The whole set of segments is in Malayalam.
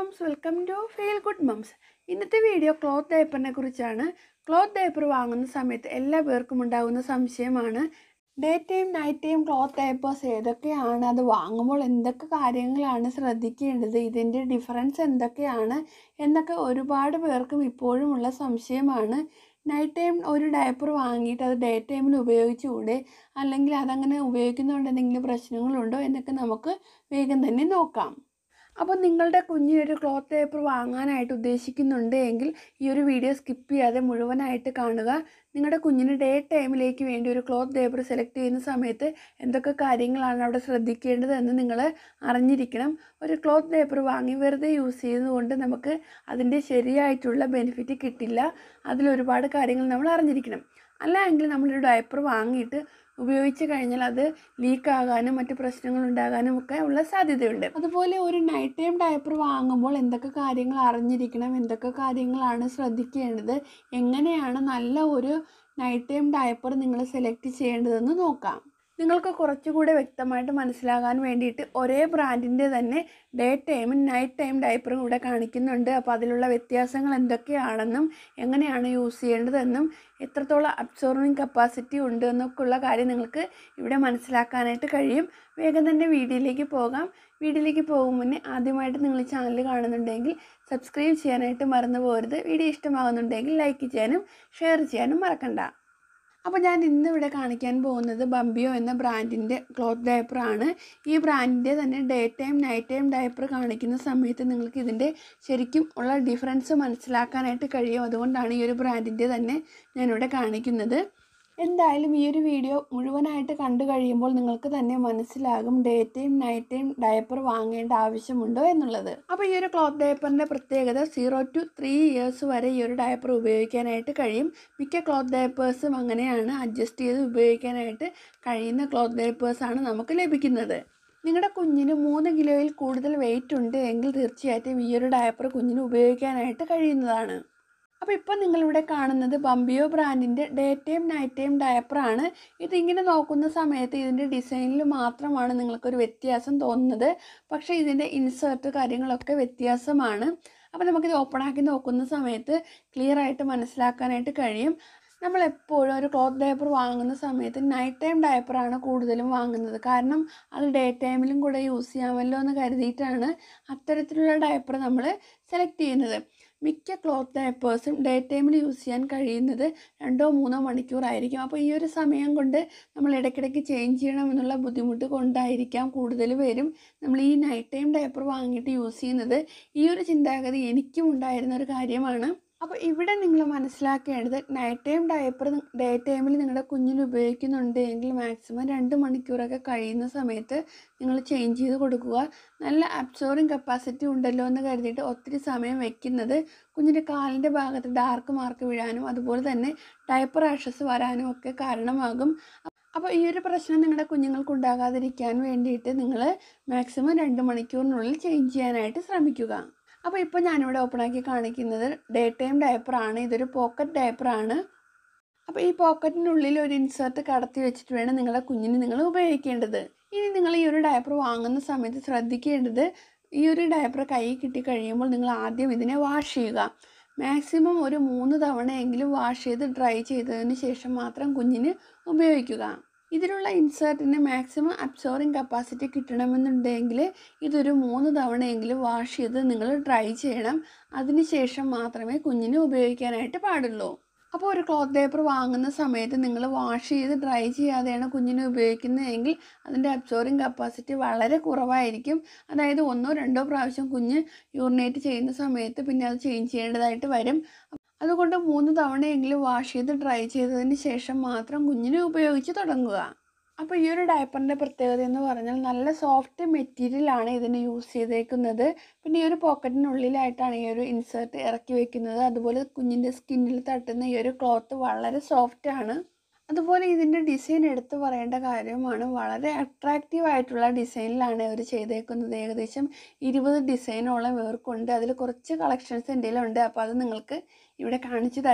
moms welcome to feel good moms ഇന്നത്തെ വീഡിയോ ക്ലോത്ത് ഡയപ്പറിനെ കുറിച്ചാണ് ക്ലോത്ത് ഡയപ്പർ വാങ്ങുന്ന സമയത്ത് എല്ലാ പേർക്കും ഉണ്ടാകുന്ന സംശയമാണ് day time night time cloth diapers ഏതൊക്കെയാണ് അത് വാങ്ങുമ്പോൾ എന്തൊക്കെ കാര്യങ്ങളാണ് ശ്രദ്ധിക്കേണ്ടത് ഇതിൻ്റെ ഡിഫറൻസ് എന്തൊക്കെയാണ് എന്നൊക്കെ ഒരുപാട് പേർക്കും ഇപ്പോഴുമുള്ള സംശയമാണ് നൈറ്റ് ടൈം ഒരു ഡയപ്പർ വാങ്ങിയിട്ട് അത് ഡേ ടൈമിൽ ഉപയോഗിച്ചുകൂടെ അല്ലെങ്കിൽ അതങ്ങനെ ഉപയോഗിക്കുന്നതുകൊണ്ട് എന്തെങ്കിലും പ്രശ്നങ്ങളുണ്ടോ എന്നൊക്കെ നമുക്ക് വേഗം തന്നെ നോക്കാം അപ്പോൾ നിങ്ങളുടെ കുഞ്ഞിനൊരു ക്ലോത്ത് പേപ്പർ വാങ്ങാനായിട്ട് ഉദ്ദേശിക്കുന്നുണ്ട് എങ്കിൽ ഈ ഒരു വീഡിയോ സ്കിപ്പ് ചെയ്യാതെ മുഴുവനായിട്ട് കാണുക നിങ്ങളുടെ കുഞ്ഞിന് ഡേ ടൈമിലേക്ക് വേണ്ടി ഒരു ക്ലോത്ത് പേപ്പർ സെലക്ട് ചെയ്യുന്ന സമയത്ത് എന്തൊക്കെ കാര്യങ്ങളാണ് അവിടെ ശ്രദ്ധിക്കേണ്ടതെന്ന് നിങ്ങൾ അറിഞ്ഞിരിക്കണം ഒരു ക്ലോത്ത് പേപ്പർ വാങ്ങി വെറുതെ യൂസ് ചെയ്യുന്നതുകൊണ്ട് നമുക്ക് അതിൻ്റെ ശരിയായിട്ടുള്ള ബെനിഫിറ്റ് കിട്ടില്ല അതിലൊരുപാട് കാര്യങ്ങൾ നമ്മൾ അറിഞ്ഞിരിക്കണം അല്ല എങ്കിൽ നമ്മളൊരു ഡയപ്പർ വാങ്ങിയിട്ട് ഉപയോഗിച്ച് കഴിഞ്ഞാൽ അത് ലീക്ക് ആകാനും മറ്റു പ്രശ്നങ്ങൾ ഉണ്ടാകാനും ഒക്കെ ഉള്ള സാധ്യതയുണ്ട് അതുപോലെ ഒരു നൈറ്റ് ടൈം ഡയപ്പർ വാങ്ങുമ്പോൾ എന്തൊക്കെ കാര്യങ്ങൾ അറിഞ്ഞിരിക്കണം എന്തൊക്കെ കാര്യങ്ങളാണ് ശ്രദ്ധിക്കേണ്ടത് എങ്ങനെയാണ് നല്ല ഒരു നൈറ്റ് ടൈം ഡയപ്പർ നിങ്ങൾ സെലക്ട് ചെയ്യേണ്ടതെന്ന് നോക്കാം നിങ്ങൾക്ക് കുറച്ചുകൂടെ വ്യക്തമായിട്ട് മനസ്സിലാകാൻ വേണ്ടിയിട്ട് ഒരേ ബ്രാൻഡിൻ്റെ തന്നെ ഡേ ടൈമും നൈറ്റ് ടൈം ഡയപ്പറും ഇവിടെ കാണിക്കുന്നുണ്ട് അപ്പോൾ അതിലുള്ള വ്യത്യാസങ്ങൾ എന്തൊക്കെയാണെന്നും എങ്ങനെയാണ് യൂസ് ചെയ്യേണ്ടതെന്നും എത്രത്തോളം അബ്സോർവിങ് കപ്പാസിറ്റി ഉണ്ട് എന്നൊക്കെയുള്ള കാര്യം നിങ്ങൾക്ക് ഇവിടെ മനസ്സിലാക്കാനായിട്ട് കഴിയും വേഗം തന്നെ വീഡിയോയിലേക്ക് പോകാം വീഡിയോയിലേക്ക് പോകും മുന്നേ ആദ്യമായിട്ട് നിങ്ങൾ ചാനൽ കാണുന്നുണ്ടെങ്കിൽ സബ്സ്ക്രൈബ് ചെയ്യാനായിട്ട് മറന്നു പോകരുത് വീഡിയോ ഇഷ്ടമാകുന്നുണ്ടെങ്കിൽ ലൈക്ക് ചെയ്യാനും ഷെയർ ചെയ്യാനും മറക്കണ്ട അപ്പോൾ ഞാൻ ഇന്ന് ഇവിടെ കാണിക്കാൻ പോകുന്നത് ബംബിയോ എന്ന ബ്രാൻഡിൻ്റെ ക്ലോത്ത് ഡയപ്പറാണ് ഈ ബ്രാൻഡിൻ്റെ തന്നെ day time night time diaper കാണിക്കുന്ന സമയത്ത് നിങ്ങൾക്ക് ഇതിൻ്റെ ശരിക്കും ഉള്ള ഡിഫറൻസ് മനസ്സിലാക്കാനായിട്ട് കഴിയും അതുകൊണ്ടാണ് ഈ ഒരു ബ്രാൻഡിൻ്റെ തന്നെ ഞാനിവിടെ കാണിക്കുന്നത് എന്തായാലും ഈ ഒരു വീഡിയോ മുഴുവനായിട്ട് കണ്ടു കഴിയുമ്പോൾ നിങ്ങൾക്ക് തന്നെ മനസ്സിലാകും day time night time diaper വാങ്ങേണ്ട ആവശ്യമുണ്ടോ എന്നുള്ളത് അപ്പോൾ ഈ ഒരു ക്ലോത്ത് ഡയപ്പറിൻ്റെ പ്രത്യേകത സീറോ ടു ത്രീ ഇയേഴ്സ് വരെ ഈ ഒരു ഡയപ്പർ ഉപയോഗിക്കാനായിട്ട് കഴിയും മിക്ക ക്ലോത്ത് ഡയപ്പേഴ്സും അങ്ങനെയാണ് അഡ്ജസ്റ്റ് ചെയ്ത് ഉപയോഗിക്കാനായിട്ട് കഴിയുന്ന ക്ലോത്ത് ഡയപ്പേഴ്സാണ് നമുക്ക് ലഭിക്കുന്നത് നിങ്ങളുടെ കുഞ്ഞിന് മൂന്ന് കിലോയിൽ കൂടുതൽ വെയിറ്റ് ഉണ്ട് എങ്കിൽ തീർച്ചയായിട്ടും ഈ ഒരു ഡയപ്പർ കുഞ്ഞിന് ഉപയോഗിക്കാനായിട്ട് കഴിയുന്നതാണ് അപ്പോൾ ഇപ്പോൾ നിങ്ങളിവിടെ കാണുന്നത് ബംബിയോ ബ്രാൻഡിൻ്റെ ഡേ ടൈം നൈറ്റ് ടൈം ഡയപ്പറാണ് ഇതിങ്ങനെ നോക്കുന്ന സമയത്ത് ഇതിൻ്റെ ഡിസൈനിൽ മാത്രമാണ് നിങ്ങൾക്കൊരു വ്യത്യാസം തോന്നുന്നത് പക്ഷേ ഇതിൻ്റെ ഇൻസേർട്ട് കാര്യങ്ങളൊക്കെ വ്യത്യാസമാണ് അപ്പോൾ നമുക്കിത് ഓപ്പൺ ആക്കി നോക്കുന്ന സമയത്ത് ക്ലിയർ ആയിട്ട് മനസ്സിലാക്കാനായിട്ട് കഴിയും നമ്മൾ എപ്പോഴും ഒരു ക്ലോത്ത് ഡയപ്പർ വാങ്ങുന്ന സമയത്ത് നൈറ്റ് ടൈം ഡയപ്പറാണ് കൂടുതലും വാങ്ങുന്നത് കാരണം അത് ഡേ ടൈമിലും കൂടെ യൂസ് ചെയ്യാമല്ലോ എന്ന് കരുതിയിട്ടാണ് അത്തരത്തിലുള്ള ഡയപ്പർ നമ്മൾ സെലക്ട് ചെയ്യുന്നത് മിക്ക ക്ലോത്ത് ഡയപ്പേഴ്സും ഡേ ടൈമിൽ യൂസ് ചെയ്യാൻ കഴിയുന്നത് രണ്ടോ മൂന്നോ മണിക്കൂറായിരിക്കും അപ്പോൾ ഈ ഒരു സമയം കൊണ്ട് നമ്മൾ ഇടയ്ക്കിടയ്ക്ക് ചേഞ്ച് ചെയ്യണം എന്നുള്ള ബുദ്ധിമുട്ട് കൊണ്ടായിരിക്കാം കൂടുതൽ പേരും നമ്മൾ ഈ നൈറ്റ് ടൈം ഡയപ്പർ വാങ്ങിയിട്ട് യൂസ് ചെയ്യുന്നത് ഈ ഒരു ചിന്താഗതി എനിക്കും ഉണ്ടായിരുന്ന ഒരു കാര്യമാണ് അപ്പോൾ ഇവിടെ നിങ്ങൾ മനസ്സിലാക്കേണ്ടത് നൈറ്റ് ടൈം ഡയപ്പർ ഡേ ടൈമിൽ നിങ്ങളുടെ കുഞ്ഞിന് ഉപയോഗിക്കുന്നുണ്ട് എങ്കിൽ മാക്സിമം രണ്ട് മണിക്കൂറൊക്കെ കഴിയുന്ന സമയത്ത് നിങ്ങൾ ചേഞ്ച് ചെയ്ത് കൊടുക്കുക നല്ല അബ്സോർവിങ് കപ്പാസിറ്റി ഉണ്ടല്ലോ എന്ന് കരുതിയിട്ട് ഒത്തിരി സമയം വെക്കുന്നത് കുഞ്ഞിൻ്റെ കാലിൻ്റെ ഭാഗത്ത് ഡാർക്ക് മാർക്ക് വീഴാനും അതുപോലെ തന്നെ ഡയപ്പർ റാഷസ് വരാനും ഒക്കെ കാരണമാകും അപ്പോൾ ഈ ഒരു പ്രശ്നം നിങ്ങളുടെ കുഞ്ഞുങ്ങൾക്ക് ഉണ്ടാകാതിരിക്കാൻ വേണ്ടിയിട്ട് നിങ്ങൾ മാക്സിമം രണ്ട് മണിക്കൂറിനുള്ളിൽ ചേഞ്ച് ചെയ്യാനായിട്ട് ശ്രമിക്കുക അപ്പോൾ ഇപ്പോൾ ഞാനിവിടെ ഓപ്പൺ ആക്കി കാണിക്കുന്നത് ഡേ ടൈം ഡയപ്പറാണ് ഇതൊരു പോക്കറ്റ് ഡയപ്പറാണ് അപ്പോൾ ഈ പോക്കറ്റിനുള്ളിൽ ഒരു ഇൻസേർട്ട് കടത്തി വെച്ചിട്ട് വേണം നിങ്ങളുടെ കുഞ്ഞിന് നിങ്ങൾ ഉപയോഗിക്കേണ്ടത് ഇനി നിങ്ങൾ ഈ ഒരു ഡയപ്പർ വാങ്ങുന്ന സമയത്ത് ശ്രദ്ധിക്കേണ്ടത് ഈ ഒരു ഡയപ്പർ കൈ കിട്ടി കഴിയുമ്പോൾ നിങ്ങൾ ആദ്യം ഇതിനെ വാഷ് ചെയ്യുക മാക്സിമം ഒരു മൂന്ന് തവണയെങ്കിലും വാഷ് ചെയ്ത് ഡ്രൈ ചെയ്തതിന് ശേഷം മാത്രം കുഞ്ഞിന് ഉപയോഗിക്കുക ഇതിലുള്ള ഇൻസേർട്ടിന് മാക്സിമം അബ്സോർവിങ് കപ്പാസിറ്റി കിട്ടണമെന്നുണ്ടെങ്കിൽ ഇതൊരു മൂന്ന് തവണയെങ്കിലും വാഷ് ചെയ്ത് നിങ്ങൾ ഡ്രൈ ചെയ്യണം അതിനുശേഷം മാത്രമേ കുഞ്ഞിന് ഉപയോഗിക്കാനായിട്ട് പാടുള്ളൂ അപ്പോൾ ഒരു ക്ലോത്ത് പേപ്പർ വാങ്ങുന്ന സമയത്ത് നിങ്ങൾ വാഷ് ചെയ്ത് ഡ്രൈ ചെയ്യാതെയാണ് കുഞ്ഞിന് ഉപയോഗിക്കുന്നതെങ്കിൽ അതിൻ്റെ അബ്സോർവിങ് കപ്പാസിറ്റി വളരെ കുറവായിരിക്കും അതായത് ഒന്നോ രണ്ടോ പ്രാവശ്യം കുഞ്ഞ് യൂറിനേറ്റ് ചെയ്യുന്ന സമയത്ത് പിന്നെ അത് ചേഞ്ച് ചെയ്യേണ്ടതായിട്ട് വരും അതുകൊണ്ട് മൂന്ന് തവണയെങ്കിലും വാഷ് ചെയ്ത് ഡ്രൈ ചെയ്തതിന് ശേഷം മാത്രം കുഞ്ഞിന് ഉപയോഗിച്ച് തുടങ്ങുക അപ്പോൾ ഈ ഒരു ഡയപ്പറിൻ്റെ പ്രത്യേകത എന്ന് പറഞ്ഞാൽ നല്ല സോഫ്റ്റ് മെറ്റീരിയലാണ് ഇതിന് യൂസ് ചെയ്തേക്കുന്നത് പിന്നെ ഈ ഒരു പോക്കറ്റിനുള്ളിലായിട്ടാണ് ഈ ഒരു ഇൻസേർട്ട് ഇറക്കി വെക്കുന്നത് അതുപോലെ കുഞ്ഞിൻ്റെ സ്കിന്നിൽ തട്ടുന്ന ഈ ഒരു ക്ലോത്ത് വളരെ സോഫ്റ്റ് ആണ് അതുപോലെ ഇതിൻ്റെ ഡിസൈൻ എടുത്തു പറയേണ്ട കാര്യമാണ് വളരെ അട്രാക്റ്റീവ് ആയിട്ടുള്ള ഡിസൈനിലാണ് അവർ ചെയ്തേക്കുന്നത് ഏകദേശം ഇരുപത് ഡിസൈനോളം ഇവർക്കുണ്ട് അതിൽ കുറച്ച് കളക്ഷൻസ് എൻ്റെ ഉണ്ട് അപ്പോൾ അത് നിങ്ങൾക്ക് ഇവിടെ കാണിച്ചു തരാം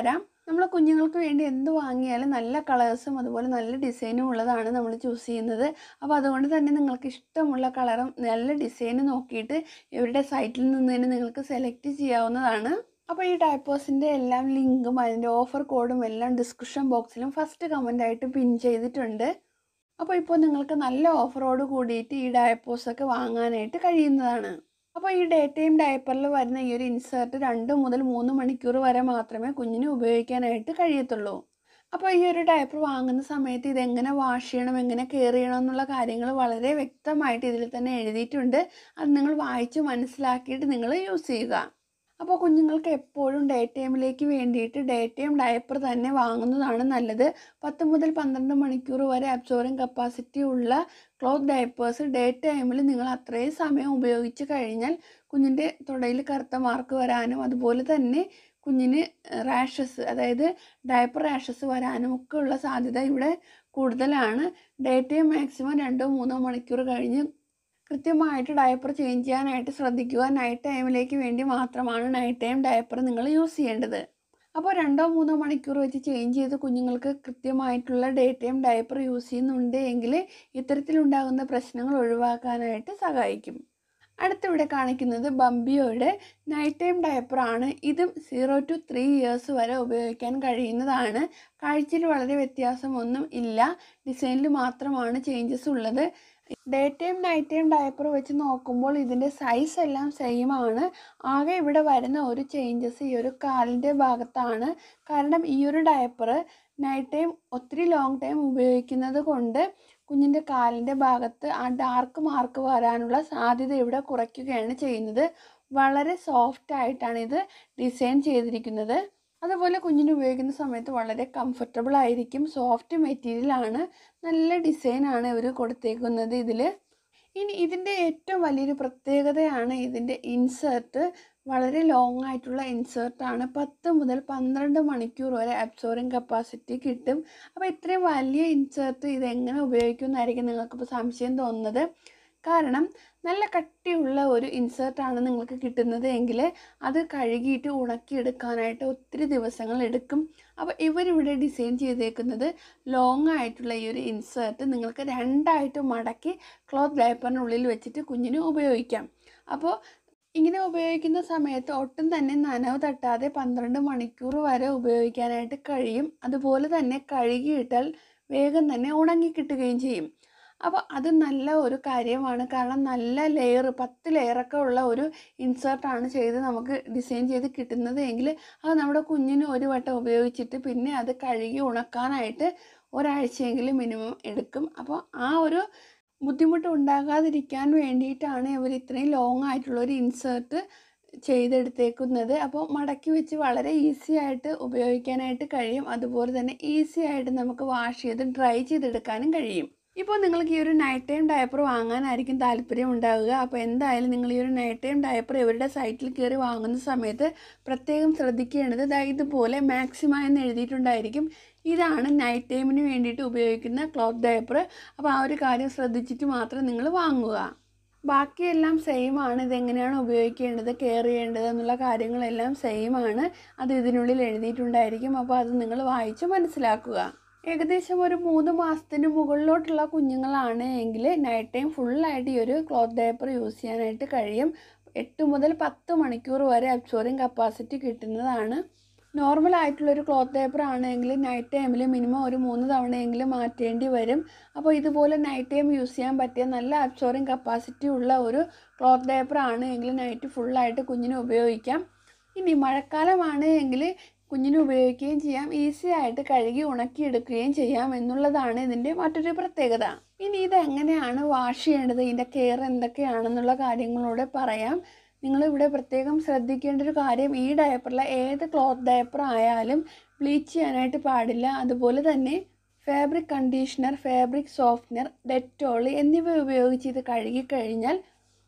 നമ്മൾ കുഞ്ഞുങ്ങൾക്ക് വേണ്ടി എന്ത് വാങ്ങിയാലും നല്ല കളേഴ്സും അതുപോലെ നല്ല ഡിസൈനും ഉള്ളതാണ് നമ്മൾ ചൂസ് ചെയ്യുന്നത് അപ്പോൾ അതുകൊണ്ട് തന്നെ നിങ്ങൾക്ക് ഇഷ്ടമുള്ള കളറും നല്ല ഡിസൈനും നോക്കിയിട്ട് ഇവരുടെ സൈറ്റിൽ നിന്ന് തന്നെ നിങ്ങൾക്ക് സെലക്ട് ചെയ്യാവുന്നതാണ് അപ്പോൾ ഈ ഡയപ്പേഴ്സിൻ്റെ എല്ലാം ലിങ്കും അതിൻ്റെ ഓഫർ കോഡും എല്ലാം ഡിസ്ക്രിപ്ഷൻ ബോക്സിലും ഫസ്റ്റ് കമൻ്റായിട്ട് പിൻ ചെയ്തിട്ടുണ്ട് അപ്പോൾ ഇപ്പോൾ നിങ്ങൾക്ക് നല്ല ഓഫറോട് കൂടിയിട്ട് ഈ ഡയപ്പേഴ്സൊക്കെ വാങ്ങാനായിട്ട് കഴിയുന്നതാണ് അപ്പോൾ ഈ ഡേ ടൈം ഡയപ്പറിൽ വരുന്ന ഈ ഒരു ഇൻസേർട്ട് രണ്ട് മുതൽ മൂന്ന് മണിക്കൂർ വരെ മാത്രമേ കുഞ്ഞിന് ഉപയോഗിക്കാനായിട്ട് കഴിയത്തുള്ളൂ അപ്പോൾ ഈ ഒരു ഡയപ്പർ വാങ്ങുന്ന സമയത്ത് ഇതെങ്ങനെ വാഷ് ചെയ്യണം എങ്ങനെ കെയർ ചെയ്യണം എന്നുള്ള കാര്യങ്ങൾ വളരെ വ്യക്തമായിട്ട് ഇതിൽ തന്നെ എഴുതിയിട്ടുണ്ട് അത് നിങ്ങൾ വായിച്ച് മനസ്സിലാക്കിയിട്ട് നിങ്ങൾ യൂസ് ചെയ്യുക അപ്പോൾ കുഞ്ഞുങ്ങൾക്ക് എപ്പോഴും ഡേ ടൈമിലേക്ക് വേണ്ടിയിട്ട് ഡേ ടൈം ഡയപ്പർ തന്നെ വാങ്ങുന്നതാണ് നല്ലത് പത്ത് മുതൽ പന്ത്രണ്ട് മണിക്കൂർ വരെ അബ്സോർബിങ് കപ്പാസിറ്റി ഉള്ള ക്ലോത്ത് ഡയപ്പേഴ്സ് ഡേ ടൈമിൽ നിങ്ങൾ അത്രയും സമയം ഉപയോഗിച്ച് കഴിഞ്ഞാൽ കുഞ്ഞിൻ്റെ തുടയിൽ കറുത്ത മാർക്ക് വരാനും അതുപോലെ തന്നെ കുഞ്ഞിന് റാഷസ് അതായത് ഡയപ്പർ റാഷസ് വരാനും ഒക്കെ ഉള്ള സാധ്യത ഇവിടെ കൂടുതലാണ് ഡേ ടൈം മാക്സിമം രണ്ടോ മൂന്നോ മണിക്കൂർ കഴിഞ്ഞ് കൃത്യമായിട്ട് ഡയപ്പർ ചേഞ്ച് ചെയ്യാനായിട്ട് ശ്രദ്ധിക്കുക നൈറ്റ് ടൈമിലേക്ക് വേണ്ടി മാത്രമാണ് നൈറ്റ് ടൈം ഡയപ്പർ നിങ്ങൾ യൂസ് ചെയ്യേണ്ടത് അപ്പോൾ രണ്ടോ മൂന്നോ മണിക്കൂർ വെച്ച് ചേഞ്ച് ചെയ്ത് കുഞ്ഞുങ്ങൾക്ക് കൃത്യമായിട്ടുള്ള ഡേ ടൈം ഡയപ്പർ യൂസ് ചെയ്യുന്നുണ്ട് എങ്കിൽ ഇത്തരത്തിലുണ്ടാകുന്ന പ്രശ്നങ്ങൾ ഒഴിവാക്കാനായിട്ട് സഹായിക്കും അടുത്തിവിടെ കാണിക്കുന്നത് ബംബിയോയുടെ നൈറ്റ് ടൈം ഡയപ്പറാണ് ഇതും സീറോ ടു ത്രീ ഇയേഴ്സ് വരെ ഉപയോഗിക്കാൻ കഴിയുന്നതാണ് കാഴ്ചയിൽ വളരെ വ്യത്യാസമൊന്നും ഇല്ല ഡിസൈനിൽ മാത്രമാണ് ചേഞ്ചസ് ഉള്ളത് day time night time diaper വെച്ച് നോക്കുമ്പോൾ ഇതിൻ്റെ സൈസ് എല്ലാം സെയിം ആണ് ആകെ ഇവിടെ വരുന്ന ഒരു ചേഞ്ചസ് ഈ ഒരു കാലിൻ്റെ ഭാഗത്താണ് കാരണം ഈ ഒരു ഡയപ്പർ നൈറ്റ് ടൈം ഒത്തിരി ലോങ് ടൈം ഉപയോഗിക്കുന്നത് കൊണ്ട് കുഞ്ഞിൻ്റെ കാലിൻ്റെ ഭാഗത്ത് ആ ഡാർക്ക് മാർക്ക് വരാനുള്ള സാധ്യത ഇവിടെ കുറയ്ക്കുകയാണ് ചെയ്യുന്നത് വളരെ സോഫ്റ്റ് ആയിട്ടാണ് ഇത് ഡിസൈൻ ചെയ്തിരിക്കുന്നത് അതുപോലെ കുഞ്ഞിന് ഉപയോഗിക്കുന്ന സമയത്ത് വളരെ കംഫർട്ടബിൾ ആയിരിക്കും സോഫ്റ്റ് മെറ്റീരിയലാണ് നല്ല ഡിസൈനാണ് ഇവർ കൊടുത്തേക്കുന്നത് ഇതിൽ ഇനി ഇതിൻ്റെ ഏറ്റവും വലിയൊരു പ്രത്യേകതയാണ് ഇതിൻ്റെ ഇൻസേർട്ട് വളരെ ലോങ് ആയിട്ടുള്ള ഇൻസേർട്ടാണ് പത്ത് മുതൽ പന്ത്രണ്ട് മണിക്കൂർ വരെ അബ്സോർബിങ് കപ്പാസിറ്റി കിട്ടും അപ്പോൾ ഇത്രയും വലിയ ഇൻസേർട്ട് ഇതെങ്ങനെ ഉപയോഗിക്കുമെന്നായിരിക്കും നിങ്ങൾക്കിപ്പോൾ സംശയം തോന്നുന്നത് കാരണം നല്ല കട്ടിയുള്ള ഒരു ഇൻസേർട്ടാണ് നിങ്ങൾക്ക് കിട്ടുന്നത് എങ്കിൽ അത് കഴുകിയിട്ട് ഉണക്കിയെടുക്കാനായിട്ട് ഒത്തിരി ദിവസങ്ങൾ എടുക്കും അപ്പോൾ ഇവരിവിടെ ഡിസൈൻ ചെയ്തേക്കുന്നത് ലോങ് ആയിട്ടുള്ള ഈ ഒരു ഇൻസേർട്ട് നിങ്ങൾക്ക് രണ്ടായിട്ട് മടക്കി ക്ലോത്ത് ഡയപ്പറിനുള്ളിൽ വെച്ചിട്ട് കുഞ്ഞിന് ഉപയോഗിക്കാം അപ്പോൾ ഇങ്ങനെ ഉപയോഗിക്കുന്ന സമയത്ത് ഒട്ടും തന്നെ നനവ് തട്ടാതെ പന്ത്രണ്ട് മണിക്കൂർ വരെ ഉപയോഗിക്കാനായിട്ട് കഴിയും അതുപോലെ തന്നെ കഴുകിയിട്ടാൽ വേഗം തന്നെ ഉണങ്ങിക്കിട്ടുകയും ചെയ്യും അപ്പോൾ അത് നല്ല ഒരു കാര്യമാണ് കാരണം നല്ല ലെയർ പത്ത് ലെയറൊക്കെ ഉള്ള ഒരു ഇൻസേർട്ടാണ് ചെയ്ത് നമുക്ക് ഡിസൈൻ ചെയ്ത് കിട്ടുന്നത് എങ്കിൽ അത് നമ്മുടെ കുഞ്ഞിന് ഒരു വട്ടം ഉപയോഗിച്ചിട്ട് പിന്നെ അത് കഴുകി ഉണക്കാനായിട്ട് ഒരാഴ്ചയെങ്കിലും മിനിമം എടുക്കും അപ്പോൾ ആ ഒരു ബുദ്ധിമുട്ട് ഉണ്ടാകാതിരിക്കാൻ വേണ്ടിയിട്ടാണ് ഇവർ ഇത്രയും ലോങ് ആയിട്ടുള്ള ഒരു ഇൻസേർട്ട് ചെയ്തെടുത്തേക്കുന്നത് അപ്പോൾ മടക്കി വെച്ച് വളരെ ഈസി ആയിട്ട് ഉപയോഗിക്കാനായിട്ട് കഴിയും അതുപോലെ തന്നെ ഈസി ആയിട്ട് നമുക്ക് വാഷ് ചെയ്ത് ഡ്രൈ ചെയ്തെടുക്കാനും കഴിയും ഇപ്പോൾ നിങ്ങൾക്ക് ഈ ഒരു നൈറ്റ് ടൈം ഡയപ്പർ വാങ്ങാനായിരിക്കും താല്പര്യം ഉണ്ടാവുക അപ്പോൾ എന്തായാലും നിങ്ങൾ ഈ ഒരു നൈറ്റ് ടൈം ഡയപ്പർ ഇവരുടെ സൈറ്റിൽ കയറി വാങ്ങുന്ന സമയത്ത് പ്രത്യേകം ശ്രദ്ധിക്കേണ്ടത് ദാ ഇതുപോലെ മാക്സിമ എന്ന് എഴുതിയിട്ടുണ്ടായിരിക്കും ഇതാണ് നൈറ്റ് ടൈമിന് വേണ്ടിയിട്ട് ഉപയോഗിക്കുന്ന ക്ലോത്ത് ഡയപ്പർ അപ്പോൾ ആ ഒരു കാര്യം ശ്രദ്ധിച്ചിട്ട് മാത്രം നിങ്ങൾ വാങ്ങുക ബാക്കിയെല്ലാം സെയിം ആണ് ഇതെങ്ങനെയാണ് ഉപയോഗിക്കേണ്ടത് കെയർ ചെയ്യേണ്ടത് എന്നുള്ള കാര്യങ്ങളെല്ലാം സെയിം ആണ് അത് ഇതിനുള്ളിൽ എഴുതിയിട്ടുണ്ടായിരിക്കും അപ്പോൾ അത് നിങ്ങൾ വായിച്ച് മനസ്സിലാക്കുക ഏകദേശം ഒരു മൂന്ന് മാസത്തിന് മുകളിലോട്ടുള്ള കുഞ്ഞുങ്ങളാണ് എങ്കിൽ നൈറ്റ് ടൈം ഫുള്ളായിട്ട് ഈ ഒരു ക്ലോത്ത് ഡയപ്പർ യൂസ് ചെയ്യാനായിട്ട് കഴിയും എട്ട് മുതൽ പത്ത് മണിക്കൂർ വരെ അബ്സോർബിങ് കപ്പാസിറ്റി കിട്ടുന്നതാണ് നോർമൽ ആയിട്ടുള്ളൊരു ക്ലോത്ത് ഡയപ്പർ ആണെങ്കിൽ നൈറ്റ് ടൈമിൽ മിനിമം ഒരു മൂന്ന് തവണയെങ്കിലും മാറ്റേണ്ടി വരും അപ്പോൾ ഇതുപോലെ നൈറ്റ് ടൈം യൂസ് ചെയ്യാൻ പറ്റിയ നല്ല അബ്സോർബിങ് കപ്പാസിറ്റി ഉള്ള ഒരു ക്ലോത്ത് ഡയപ്പർ ആണ് എങ്കിൽ നൈറ്റ് ഫുള്ളായിട്ട് കുഞ്ഞിന് ഉപയോഗിക്കാം ഇനി മഴക്കാലമാണ് എങ്കിൽ കുഞ്ഞിന് ഉപയോഗിക്കുകയും ചെയ്യാം ഈസി ആയിട്ട് കഴുകി ഉണക്കിയെടുക്കുകയും ചെയ്യാം എന്നുള്ളതാണ് ഇതിൻ്റെ മറ്റൊരു പ്രത്യേകത ഇനി ഇത് എങ്ങനെയാണ് വാഷ് ചെയ്യേണ്ടത് ഇതിൻ്റെ കെയർ എന്തൊക്കെയാണെന്നുള്ള കാര്യങ്ങളൂടെ പറയാം നിങ്ങളിവിടെ പ്രത്യേകം ശ്രദ്ധിക്കേണ്ട ഒരു കാര്യം ഈ ഡയപ്പറിലെ ഏത് ക്ലോത്ത് ഡയപ്പർ ആയാലും ബ്ലീച്ച് ചെയ്യാനായിട്ട് പാടില്ല അതുപോലെ തന്നെ fabric conditioner fabric softener Dettol എന്നിവ ഉപയോഗിച്ച് ഇത് കഴുകിക്കഴിഞ്ഞാൽ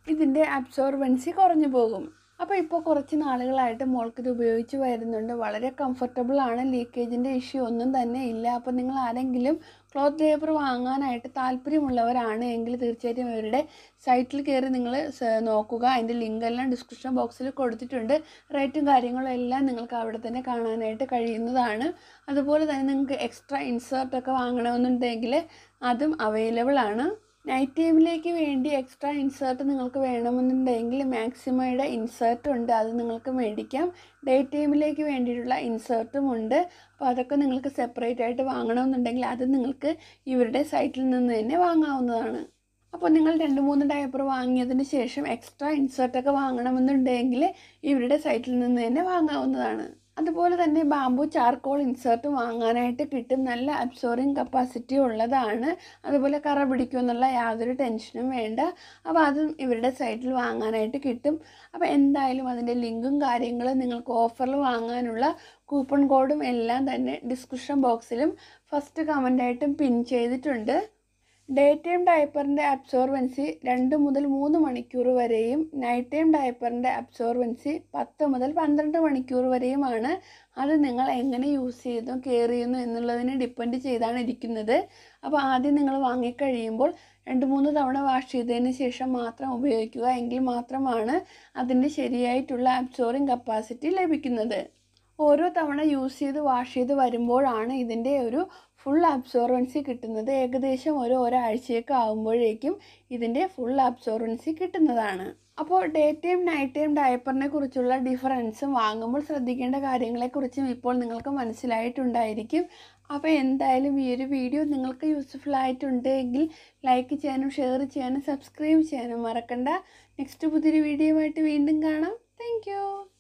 ഇതിൻ്റെ അബ്സോർബൻസി കുറഞ്ഞു പോകും അപ്പോൾ ഇപ്പോൾ കുറച്ച് നാളുകളായിട്ട് മോൾക്ക് ഇത് ഉപയോഗിച്ച് വരുന്നുണ്ട് വളരെ കംഫർട്ടബിൾ ആണ് ലീക്കേജിൻ്റെ ഇഷ്യൂ ഒന്നും തന്നെ ഇല്ല അപ്പോൾ നിങ്ങൾ ആരെങ്കിലും ക്ലോത്ത് ഡേപ്പർ വാങ്ങാനായിട്ട് താല്പര്യമുള്ളവരാണ് എങ്കിൽ തീർച്ചയായിട്ടും ഇവരുടെ സൈറ്റിൽ കയറി നിങ്ങൾ നോക്കുക അതിൻ്റെ ലിങ്ക് എല്ലാം ഡിസ്ക്രിപ്ഷൻ ബോക്സിൽ കൊടുത്തിട്ടുണ്ട് റേറ്റും കാര്യങ്ങളും എല്ലാം നിങ്ങൾക്ക് അവിടെ തന്നെ കാണാനായിട്ട് കഴിയുന്നതാണ് അതുപോലെ തന്നെ നിങ്ങൾക്ക് എക്സ്ട്രാ ഇൻസേർട്ടൊക്കെ വാങ്ങണമെന്നുണ്ടെങ്കിൽ അതും അവൈലബിൾ ആണ് നൈറ്റ് ടൈമിലേക്ക് വേണ്ടി എക്സ്ട്രാ ഇൻസേർട്ട് നിങ്ങൾക്ക് വേണമെന്നുണ്ടെങ്കിൽ മാക്സിമയുടെ ഇൻസേർട്ട് ഉണ്ട് അത് നിങ്ങൾക്ക് മേടിക്കാം ഡേ ടൈമിലേക്ക് വേണ്ടിയിട്ടുള്ള ഇൻസേർട്ടും ഉണ്ട് അപ്പോൾ അതൊക്കെ നിങ്ങൾക്ക് സെപ്പറേറ്റ് ആയിട്ട് വാങ്ങണമെന്നുണ്ടെങ്കിൽ അത് നിങ്ങൾക്ക് ഇവരുടെ സൈറ്റിൽ നിന്ന് തന്നെ വാങ്ങാവുന്നതാണ് അപ്പോൾ നിങ്ങൾ രണ്ട് മൂന്ന് ഡയപ്പർ വാങ്ങിയതിന് ശേഷം എക്സ്ട്രാ ഇൻസേർട്ടൊക്കെ വാങ്ങണമെന്നുണ്ടെങ്കിൽ ഇവരുടെ സൈറ്റിൽ നിന്ന് തന്നെ വാങ്ങാവുന്നതാണ് അതുപോലെ തന്നെ ബാമ്പു ചാർക്കോൾ ഇൻസേർട്ട് വാങ്ങാനായിട്ട് കിട്ടും നല്ല അബ്സോർവിങ് കപ്പാസിറ്റി ഉള്ളതാണ് അതുപോലെ കറ പിടിക്കുമെന്നുള്ള യാതൊരു ടെൻഷനും വേണ്ട അപ്പോൾ അതും ഇവരുടെ സൈറ്റിൽ വാങ്ങാനായിട്ട് കിട്ടും അപ്പോൾ എന്തായാലും അതിൻ്റെ ലിങ്കും കാര്യങ്ങളും നിങ്ങൾക്ക് ഓഫറിൽ വാങ്ങാനുള്ള കൂപ്പൺ കോഡും എല്ലാം തന്നെ ഡിസ്ക്രിപ്ഷൻ ബോക്സിലും ഫസ്റ്റ് കമൻ്റായിട്ടും പിൻ ചെയ്തിട്ടുണ്ട് ഡേ ടൈം ഡയപ്പറിൻ്റെ അബ്സോർബൻസി രണ്ട് മുതൽ മൂന്ന് മണിക്കൂർ വരെയും നൈറ്റ് ടൈം ഡയപ്പറിൻ്റെ അബ്സോർബൻസി പത്ത് മുതൽ പന്ത്രണ്ട് മണിക്കൂർ വരെയുമാണ് അത് നിങ്ങൾ എങ്ങനെ യൂസ് ചെയ്യുന്നു കെയർ ചെയ്യുന്നു എന്നുള്ളതിനെ ഡിപ്പെൻഡ് ചെയ്താണ് ഇരിക്കുന്നത് അപ്പോൾ ആദ്യം നിങ്ങൾ വാങ്ങിക്കഴിയുമ്പോൾ രണ്ട് മൂന്ന് തവണ വാഷ് ചെയ്തതിന് ശേഷം മാത്രം ഉപയോഗിക്കുക എങ്കിൽ മാത്രമാണ് അതിൻ്റെ ശരിയായിട്ടുള്ള അബ്സോർബിങ് കപ്പാസിറ്റി ലഭിക്കുന്നത് ഓരോ തവണ യൂസ് ചെയ്ത് വാഷ് ചെയ്ത് വരുമ്പോഴാണ് ഇതിൻ്റെ ഒരു ഫുൾ അബ്സോർബൻസി കിട്ടുന്നത് ഏകദേശം ഒരു ഒരാഴ്ചയൊക്കെ ആകുമ്പോഴേക്കും ഇതിൻ്റെ ഫുൾ അബ്സോർബൻസി കിട്ടുന്നതാണ് അപ്പോൾ ഡേ ടൈം നൈറ്റ് ടൈം ഡയപ്പറിനെ കുറിച്ചുള്ള ഡിഫറൻസും വാങ്ങുമ്പോൾ ശ്രദ്ധിക്കേണ്ട കാര്യങ്ങളെക്കുറിച്ചും ഇപ്പോൾ നിങ്ങൾക്ക് മനസ്സിലായിട്ടുണ്ടായിരിക്കും അപ്പോൾ എന്തായാലും ഈ ഒരു വീഡിയോ നിങ്ങൾക്ക് യൂസ്ഫുൾ ആയിട്ടുണ്ടെങ്കിൽ ലൈക്ക് ചെയ്യാനും ഷെയർ ചെയ്യാനും സബ്സ്ക്രൈബ് ചെയ്യാനും മറക്കണ്ട നെക്സ്റ്റ് പുതിയൊരു വീഡിയോ ആയിട്ട് വീണ്ടും കാണാം താങ്ക്